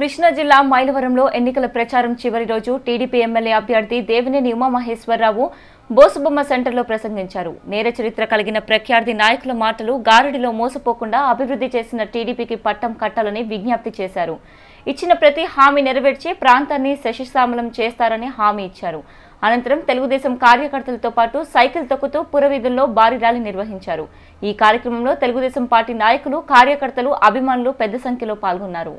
కృష్ణా జిల్లా మైలవరంలో ఎన్నికల ప్రచారం చివరి రోజు టీడీపీ ఎమ్మెల్యే అభ్యర్థి దేవినేని ఉమామహేశ్వరరావు బోసుబొమ్మ సెంటర్లో ప్రసంగించారు నేర చరిత్ర కలిగిన ప్రఖ్యార్థి నాయకుల మాటలు గారడిలో మోసపోకుండా అభివృద్ధి చేసిన టీడీపీకి పట్టం కట్టాలని విజ్ఞప్తి చేశారు ఇచ్చిన ప్రతి హామీ నెరవేర్చి ప్రాంతాన్ని శశిశామలం చేస్తారని హామీ ఇచ్చారు అనంతరం తెలుగుదేశం కార్యకర్తలతో పాటు సైకిల్ తొక్కుతూ పురవీధుల్లో భారీ ర్యాలీ నిర్వహించారు ఈ కార్యక్రమంలో తెలుగుదేశం పార్టీ నాయకులు కార్యకర్తలు అభిమానులు పెద్ద సంఖ్యలో పాల్గొన్నారు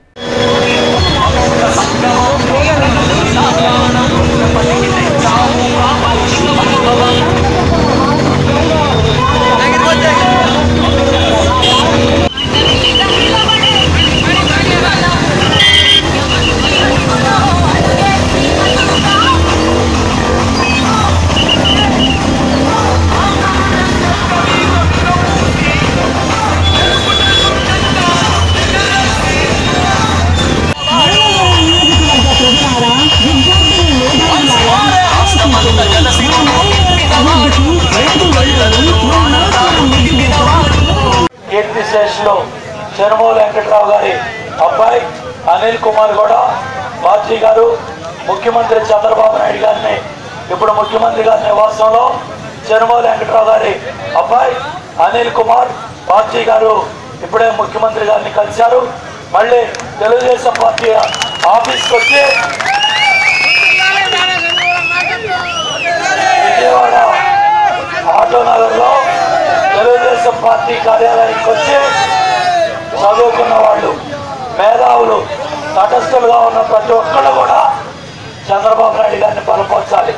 కీర్తి స్టేషన్లో చెరుమూల వెంకట్రావు గారి అబ్బాయి అనిల్ కుమార్ కూడా బాజీ గారు ముఖ్యమంత్రి చంద్రబాబు నాయుడు గారిని ఇప్పుడు ముఖ్యమంత్రి గారి నివాసంలో చెరుమూల వెంకట్రావు గారి అబ్బాయి అనిల్ కుమార్ బాజీ గారు ఇప్పుడే ముఖ్యమంత్రి గారిని కలిశారు మళ్ళీ తెలుగుదేశం పార్టీ ఆఫీస్కి వచ్చి విజయవాడ ఆటో నగర్లో తెలుగుదేశం పార్టీ కార్యాలయానికి వచ్చి చదువుకున్న వాళ్ళు మేధావులు తటస్థులుగా ఉన్న ప్రతి ఒక్కళ్ళు కూడా చంద్రబాబు నాయుడు గారిని బలపరచాలి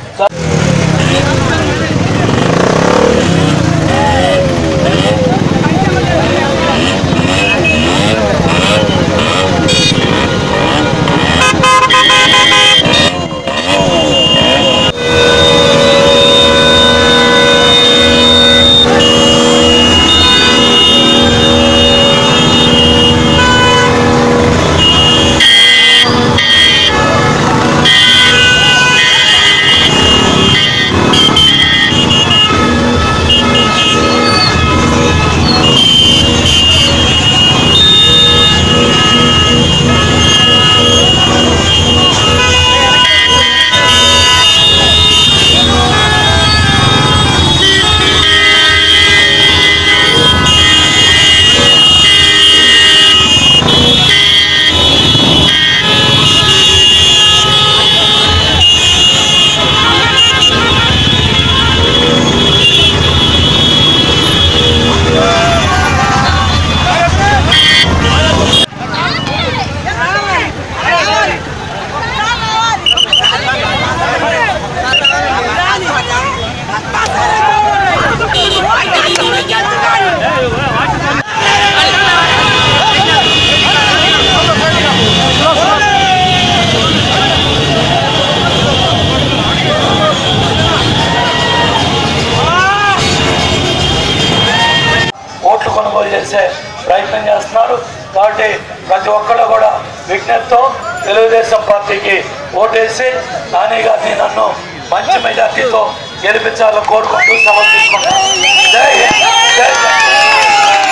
ఓట్లు కొనుగోలు చేసే ప్రయత్నం చేస్తున్నారు కాబట్టి ప్రతి ఒక్కళ్ళు కూడా విజ్ఞప్తితో తెలుగుదేశం పార్టీకి ఓటేసి నాని గారిని నన్ను మంచి మెజార్టీతో గెలిపించాలని కోరుకుంటూ సమర్పించుకుంటాను జై హింద్, జై జగన్.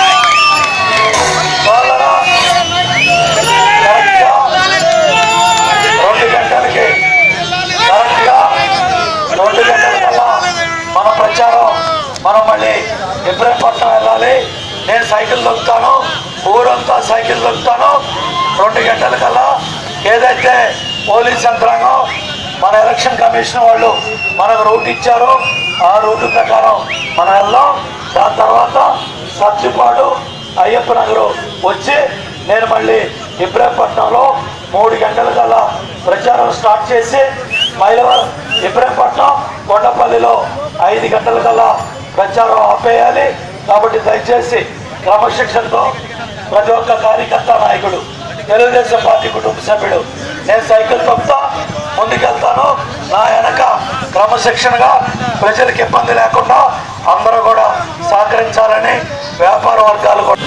సోదరా, కరెక్ట్గా రెండు గంటలకి కరెక్ట్గా రెండు గంటలకల్లా మన ప్రచారం మనం మళ్ళీ ఇబ్రహీంపట్నం వెళ్ళాలి నేను సైకిల్ దొక్కుతాను ఊరంతా సైకిల్ దొక్కుతాను రెండు గంటలకల్లా ఏదైతే పోలీస్ యంత్రాంగం మన ఎలక్షన్ కమిషన్ వాళ్ళు మనకు రూట్ ఇచ్చారో ఆ రూట్ ప్రకారం మనం వెళ్దాం దాని తర్వాత సత్యపాడు అయ్యప్ప నగరు వచ్చి నేను మళ్ళీ ఇబ్రాహీంపట్నంలో మూడు గంటల కల్లా ప్రచారం స్టార్ట్ చేసి మైలవరం ఇబ్రాహీంపట్నం కొండపల్లిలో ఐదు గంటల కల్లా ప్రచారం ఆపేయాలి కాబట్టి దయచేసి క్రమశిక్షణతో ప్రతి ఒక్క కార్యకర్త నాయకుడు తెలుగుదేశం పార్టీ కుటుంబ సభ్యుడు నేను సైకిల్ తొక్కుతా ముందుకెళ్తాను నా వెనక క్రమశిక్షణగా ప్రజలకు ఇబ్బంది లేకుండా అందరూ కూడా సహకరించాలని వ్యాపార వర్గాలు కూడా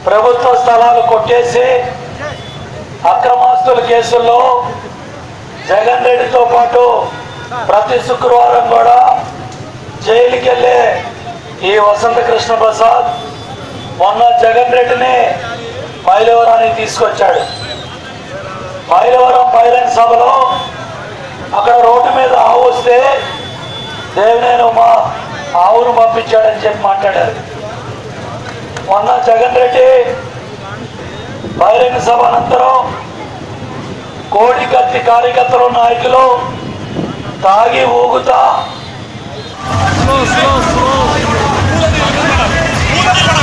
ప్రభుత్వ స్థలాలు కొట్టేసి అక్రమాస్తుల కేసుల్లో జగన్ రెడ్డితో పాటు ప్రతి శుక్రవారం కూడా జైలుకి వెళ్ళే ఈ వసంత కృష్ణ ప్రసాద్ మొన్న జగన్ రెడ్డిని మైలవరానికి తీసుకొచ్చాడు మైలవరం బహిరంగ సభలో అక్కడ రోడ్డు మీద ఆవు వస్తే దేవినేను మా ఆవును పంపించాడని చెప్పి మాట్లాడారు మొన్న జగన్ రెడ్డి బహిరంగ సభ అనంతరం కోడి కత్తి కార్యకర్తలు నాయకులు తాగి ఊగుతా స్లో స్లో స్లో